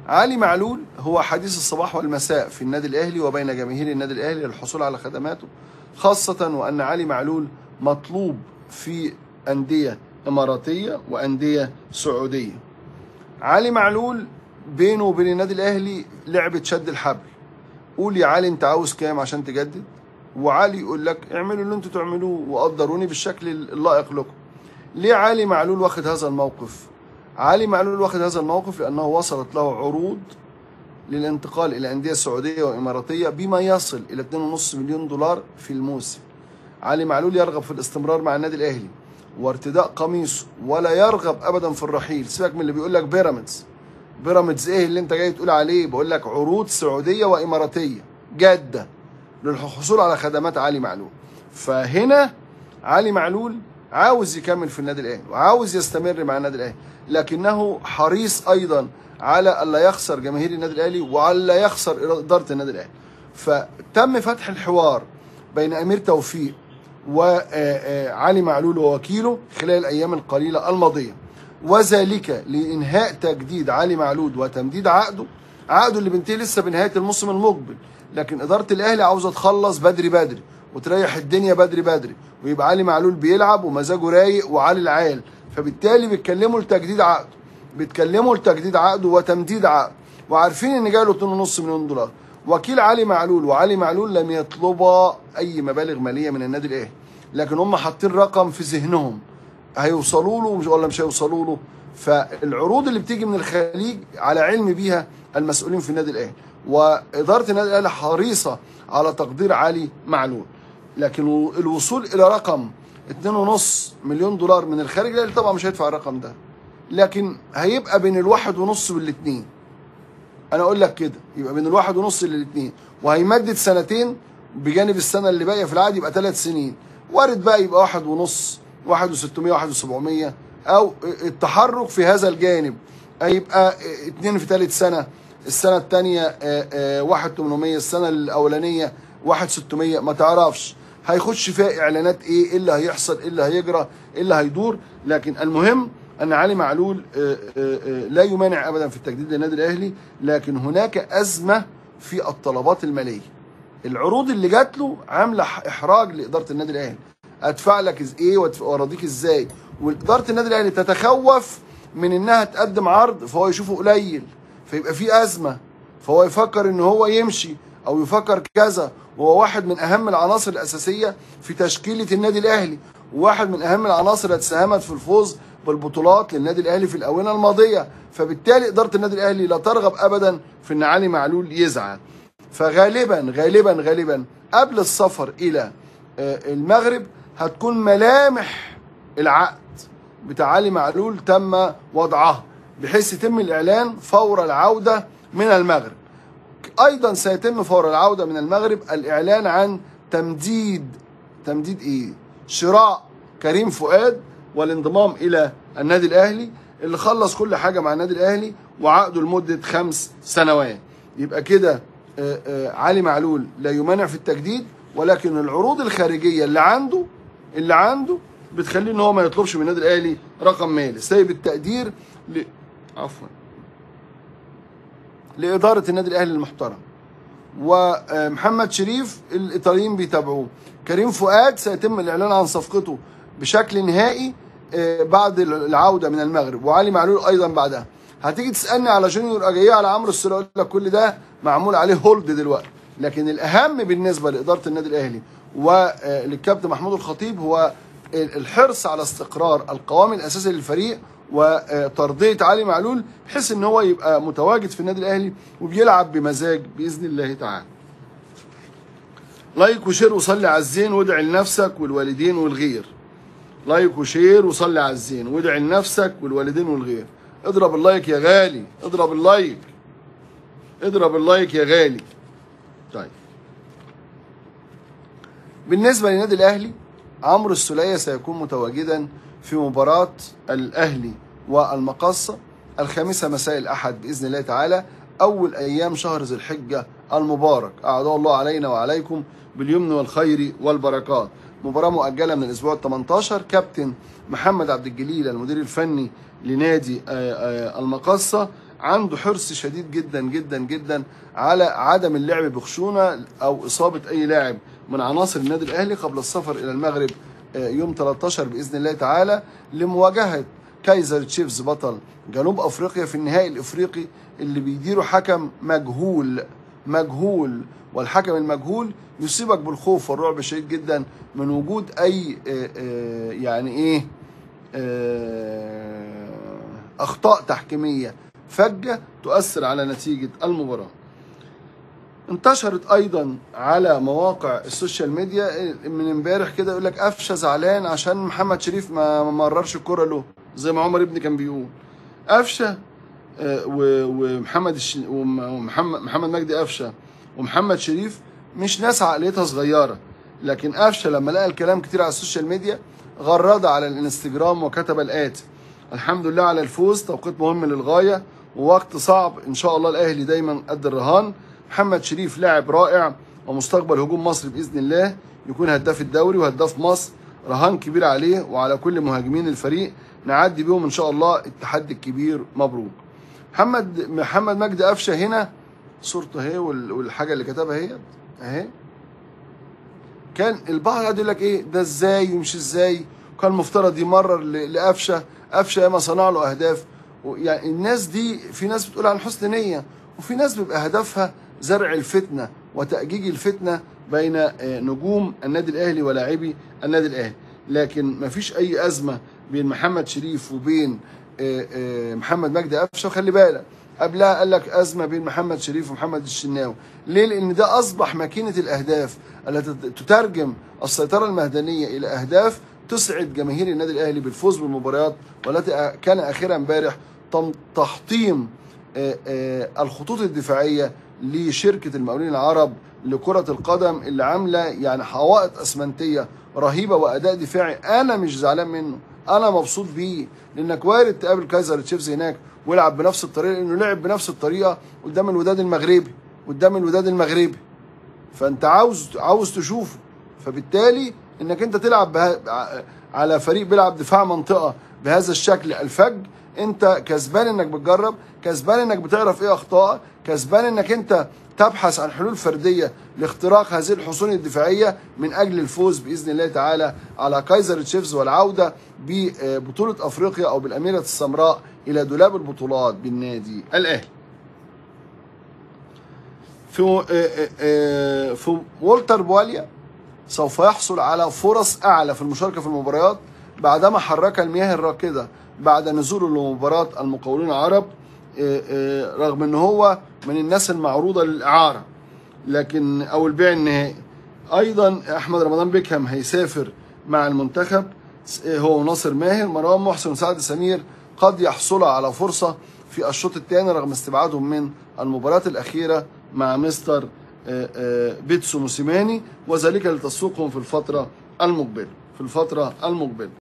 علي معلول هو حديث الصباح والمساء في النادي الاهلي وبين جماهير النادي الاهلي للحصول على خدماته خاصه وان علي معلول مطلوب في انديه اماراتيه وانديه سعوديه علي معلول بينه وبين النادي الاهلي لعبه شد الحبل قول يا علي انت عاوز كام عشان تجدد وعلي يقول لك اعملوا اللي انتوا تعملوه وقدروني بالشكل اللائق لكم ليه علي معلول واخد هذا الموقف علي معلول واخد هذا الموقف لانه وصلت له عروض للانتقال الى انديه سعوديه واماراتيه بما يصل الى 2.5 مليون دولار في الموسم علي معلول يرغب في الاستمرار مع النادي الاهلي وارتداء قميصه ولا يرغب ابدا في الرحيل سيبك من اللي بيقول لك بيراميدز بيراميدز ايه اللي انت جاي تقول عليه بقول لك عروض سعوديه واماراتيه جاده للحصول على خدمات علي معلول فهنا علي معلول عاوز يكمل في النادي الاهلي وعاوز يستمر مع النادي الاهلي لكنه حريص ايضا على الا يخسر جماهير النادي الاهلي وعلى يخسر اداره النادي الاهلي فتم فتح الحوار بين امير توفيق وعلي معلول ووكيله خلال الايام القليله الماضيه وذلك لانهاء تجديد علي معلول وتمديد عقده عقده اللي بينتهي لسه بنهايه الموسم المقبل لكن اداره الاهلي عاوزه تخلص بدري بدري وتريح الدنيا بدري بدري ويبقى علي معلول بيلعب ومزاجه رايق وعلي العال فبالتالي بيتكلموا لتجديد عقده بيتكلموا لتجديد عقده وتمديد عقده وعارفين ان جاي له 2.5 مليون دولار وكيل علي معلول وعلي معلول لم يطلبا اي مبالغ ماليه من النادي الاهلي لكن هم حاطين رقم في ذهنهم هيوصلوا له ولا مش هيوصلوا له فالعروض اللي بتيجي من الخليج على علم بيها المسؤولين في النادي الاهلي واداره النادي الاهلي حريصه على تقدير علي معلول لكن الوصول الى رقم 2.5 مليون دولار من الخارج الاهلي طبعا مش هيدفع الرقم ده لكن هيبقى بين الواحد ونص والاثنين انا اقول لك كده يبقى بين الواحد ونص للاثنين وهيمدد سنتين بجانب السنه اللي باقيه في العقد يبقى ثلاث سنين وارد بقى يبقى واحد ونص واحد وستمية واحد وسبعمية او التحرك في هذا الجانب هيبقى اتنين في ثالث سنه السنه الثانيه واحد 800 السنه الاولانيه واحد 600 ما تعرفش هيخش فيها اعلانات ايه ايه اللي هيحصل ايه اللي هيجرى ايه اللي هيدور لكن المهم ان علي معلول لا يمانع ابدا في التجديد للنادي الاهلي لكن هناك ازمه في الطلبات الماليه العروض اللي جات له عامله احراج لاداره النادي الاهلي ادفع لك ايه واراضيك ازاي واداره النادي الاهلي تتخوف من انها تقدم عرض فهو يشوفه قليل فيبقى في ازمه فهو يفكر ان هو يمشي او يفكر كذا وهو واحد من اهم العناصر الاساسيه في تشكيله النادي الاهلي وواحد من اهم العناصر التي ساهمت في الفوز بالبطولات للنادي الاهلي في الاونه الماضيه فبالتالي اداره النادي الاهلي لا ترغب ابدا في ان علي معلول يزعل فغالبا غالبا غالبا قبل السفر الى المغرب هتكون ملامح العقد بتاع علي معلول تم وضعها بحيث يتم الاعلان فور العوده من المغرب ايضا سيتم فور العوده من المغرب الاعلان عن تمديد تمديد ايه شراء كريم فؤاد والانضمام الى النادي الاهلي اللي خلص كل حاجه مع النادي الاهلي وعقده لمده خمس سنوات يبقى كده علي معلول لا يمانع في التجديد ولكن العروض الخارجيه اللي عنده اللي عنده بتخليه ان هو ما يطلبش من النادي الاهلي رقم مالي سايب التقدير ل... عفوا لاداره النادي الاهلي المحترم ومحمد شريف الايطاليين بيتابعوه كريم فؤاد سيتم الاعلان عن صفقته بشكل نهائي بعد العوده من المغرب وعلي معلول ايضا بعدها هتيجي تسالني على جونيور اجاييه على عمرو السوليه اقول لك كل ده معمول عليه هولد دلوقتي لكن الاهم بالنسبه لاداره النادي الاهلي وللكابتن محمود الخطيب هو الحرص على استقرار القوام الاساسي للفريق وترضيه علي معلول بحيث ان هو يبقى متواجد في النادي الاهلي وبيلعب بمزاج باذن الله تعالى. لايك وشير وصلي على الزين وادعي لنفسك والوالدين والغير. لايك وشير وصلي على الزين وادعي لنفسك والوالدين والغير. اضرب اللايك يا غالي اضرب اللايك اضرب اللايك يا غالي. طيب. بالنسبه للنادي الاهلي عمرو السوليه سيكون متواجدا في مباراة الأهلي والمقصة الخامسة مساء الأحد بإذن الله تعالى أول أيام شهر ذي الحجة المبارك أعاد الله علينا وعليكم باليمن والخير والبركات مباراة مؤجلة من الأسبوع ال 18 كابتن محمد عبد الجليل المدير الفني لنادي المقصة عنده حرص شديد جدا جدا جدا على عدم اللعب بخشونه او اصابه اي لاعب من عناصر النادي الاهلي قبل السفر الى المغرب آه، يوم 13 باذن الله تعالى لمواجهه كايزر تشيفز بطل جنوب افريقيا في النهائي الافريقي اللي بيديره حكم مجهول مجهول والحكم المجهول يصيبك بالخوف والرعب الشديد جدا من وجود اي آه، آه، يعني ايه آه، اخطاء تحكيميه فجه تؤثر على نتيجه المباراه انتشرت ايضا على مواقع السوشيال ميديا من امبارح كده يقول لك قفشه زعلان عشان محمد شريف ما ما مررش الكره له زي ما عمر ابني كان بيقول قفشه آه، و- ومحمد الش... وم- ومحمد محمد مجدي قفشه ومحمد شريف مش ناس عقليتها صغيره لكن قفشه لما لقى الكلام كتير على السوشيال ميديا غرد على الانستجرام وكتب الاتي الحمد لله على الفوز توقيت مهم للغايه ووقت صعب ان شاء الله الاهلي دايما قد الرهان محمد شريف لاعب رائع ومستقبل هجوم مصر باذن الله يكون هداف الدوري وهداف مصر رهان كبير عليه وعلى كل مهاجمين الفريق نعدي بيهم ان شاء الله التحدي الكبير مبروك محمد محمد مجدي قفشه هنا صورته اهي وال- والحاجه اللي كتبها اهي اهي كان البعض قاعد يقول لك ايه ده ازاي ومش ازاي كان المفترض يمرر ل- لقفشه قفشه ياما صنع له اهداف و- يعني الناس دي في ناس بتقول عن حسن نيه وفي ناس بيبقى هدفها زرع الفتنه وتأجيج الفتنه بين آه، نجوم النادي الاهلي ولاعبي النادي الاهلي لكن ما فيش اي ازمه بين محمد شريف وبين آه، آه، محمد مجدي قفشه وخلي بالك قبلها قال لك ازمه بين محمد شريف ومحمد الشناوي ليه لان ده اصبح ماكينه الاهداف التي تترجم السيطره المهدنيه الى اهداف تسعد جماهير النادي الاهلي بالفوز بالمباريات والتي كان اخرها امبارح تم- تحطيم آه، آه، الخطوط الدفاعيه لشركه المقاولين العرب لكره القدم اللي عامله يعني حوائط اسمنتيه رهيبه واداء دفاعي انا مش زعلان منه انا مبسوط بيه لانك وارد تقابل كايزر تشيفز هناك ويلعب بنفس الطريقه لانه لعب بنفس الطريقه قدام الوداد المغربي قدام الوداد المغربي فانت عاوز عاوز تشوفه فبالتالي انك انت تلعب بها على فريق بيلعب دفاع منطقه بهذا الشكل الفج انت كسبان انك بتجرب كسبان انك بتعرف ايه اخطائك كسبان انك انت تبحث عن حلول فرديه لاختراق هذه الحصون الدفاعيه من اجل الفوز باذن الله تعالى على كايزر تشيفز والعوده ببطوله افريقيا او بالاميره السمراء الى دولاب البطولات بالنادي الاهلي. في في والتر بواليا سوف يحصل على فرص اعلى في المشاركه في المباريات بعدما حرك المياه الراكده بعد نزوله لمباراه المقاولون العرب رغم ان هو من الناس المعروضه للاعاره لكن او البيع النهائي ايضا احمد رمضان بيكهام هيسافر مع المنتخب هو ناصر ماهر مروان محسن وسعد سمير قد يحصلوا على فرصه في الشوط الثاني رغم استبعادهم من المباراه الاخيره مع مستر بيتسو موسيماني وذلك لتسويقهم في الفتره المقبله في الفتره المقبله